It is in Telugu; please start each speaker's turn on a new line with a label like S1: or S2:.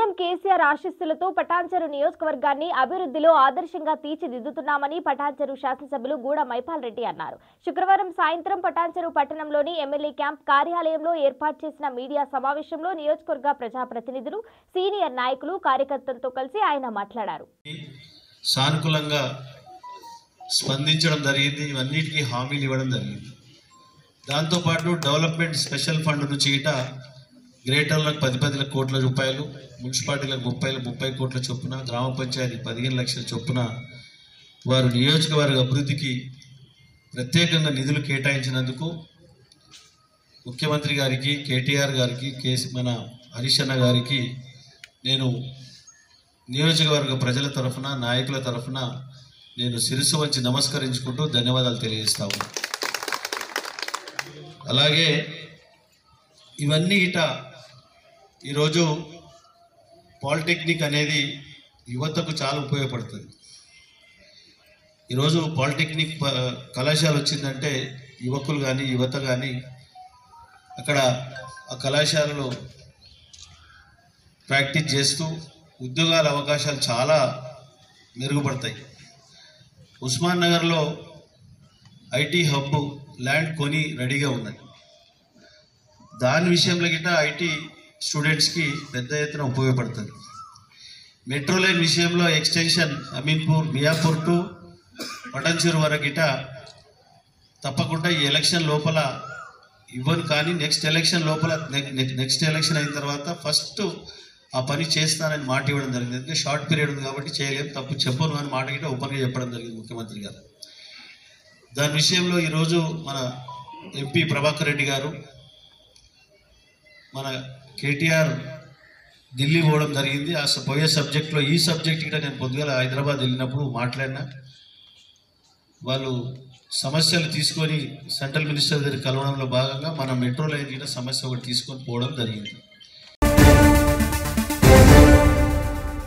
S1: సీఎం కేసీఆర్ ఆశీస్సులతో పటాన్చెరు నియోజకవర్గాన్ని అభివృద్ధిలో ఆదర్శంగా తీర్చిదిద్దుతున్నామని పటాన్చెరు శాసనసభ్యులు గూడ మైపాల్ రెడ్డి అన్నారు శుక్రవారం సాయంత్రం పటాన్చెరు పట్టణంలోని ఎమ్మెల్యే క్యాంప్ కార్యాలయంలో ఏర్పాటు చేసిన మీడియా సమావేశంలో నియోజకవర్గ ప్రజాప్రతినిధులు సీనియర్ నాయకులు కార్యకర్తలతో కలిసి ఆయన మాట్లాడారు
S2: సానుకూలంగా స్పందించడం జరిగింది ఇవన్నిటికీ హామీలు ఇవ్వడం జరిగింది దాంతోపాటు డెవలప్మెంట్ స్పెషల్ ఫండ్ నుంచి ఇట గ్రేటర్లకు పది పది కోట్ల రూపాయలు మున్సిపాలిటీలకు ముప్పై ముప్పై కోట్ల చొప్పున గ్రామ పంచాయతీ పదిహేను లక్షల చొప్పున వారు నియోజకవర్గ అభివృద్ధికి ప్రత్యేకంగా నిధులు కేటాయించినందుకు ముఖ్యమంత్రి గారికి కేటీఆర్ గారికి కేసీ మన హరీష్ అన్న గారికి నేను నియోజకవర్గ ప్రజల తరఫున నాయకుల తరఫున నేను శిరస్సు వంచి నమస్కరించుకుంటూ ధన్యవాదాలు తెలియజేస్తాము అలాగే ఇవన్నీ ఇట ఈరోజు పాలిటెక్నిక్ అనేది యువతకు చాలా ఉపయోగపడుతుంది ఈరోజు పాలిటెక్నిక్ ప- కళాశాల వచ్చిందంటే యువకులు కానీ యువత కానీ అక్కడ ఆ కళాశాలలో ప్రాక్టీస్ చేస్తూ ఉద్యోగాల అవకాశాలు చాలా మెరుగుపడతాయి ఉస్మాన్ నగర్లో ఐటీ హబ్ ల్యాండ్ కొని రెడీగా ఉన్నది దాని విషయంలో గిట్ట ఐటీ స్టూడెంట్స్కి పెద్ద ఎత్తున ఉపయోగపడుతుంది మెట్రో లైన్ విషయంలో ఎక్స్టెన్షన్ అమీన్పూర్ మియాపూర్ టు పటంచెరు వరకు గిట తప్పకుండా ఈ ఎలక్షన్ లోపల ఇవ్వను కానీ నెక్స్ట్ ఎలక్షన్ లోపల నెక్స్ట్ ఎలక్షన్ అయిన తర్వాత ఫస్ట్ ఆ పని చేస్తానని మాట ఇవ్వడం జరిగింది ఎందుకంటే షార్ట్ పీరియడ్ ఉంది కాబట్టి చేయలేము తప్పు చెప్పను అని మాట గిట్ట ఓపెన్గా చెప్పడం జరిగింది ముఖ్యమంత్రి గారు దాని విషయంలో ఈరోజు మన ఎంపీ ప్రభాకర్ రెడ్డి గారు మన కేటీఆర్ ఢిల్లీ పోవడం జరిగింది ఆ స- పోయే సబ్జెక్ట్లో ఈ సబ్జెక్ట్ కూడా నేను పొద్దుగాల హైదరాబాద్ వెళ్ళినప్పుడు మాట్లాడినా వాళ్ళు సమస్యలు తీసుకొని సెంట్రల్ మినిస్టర్ దగ్గర కలవడంలో భాగంగా మన మెట్రో లైన్ కూడా సమస్య ఒకటి తీసుకొని పోవడం జరిగింది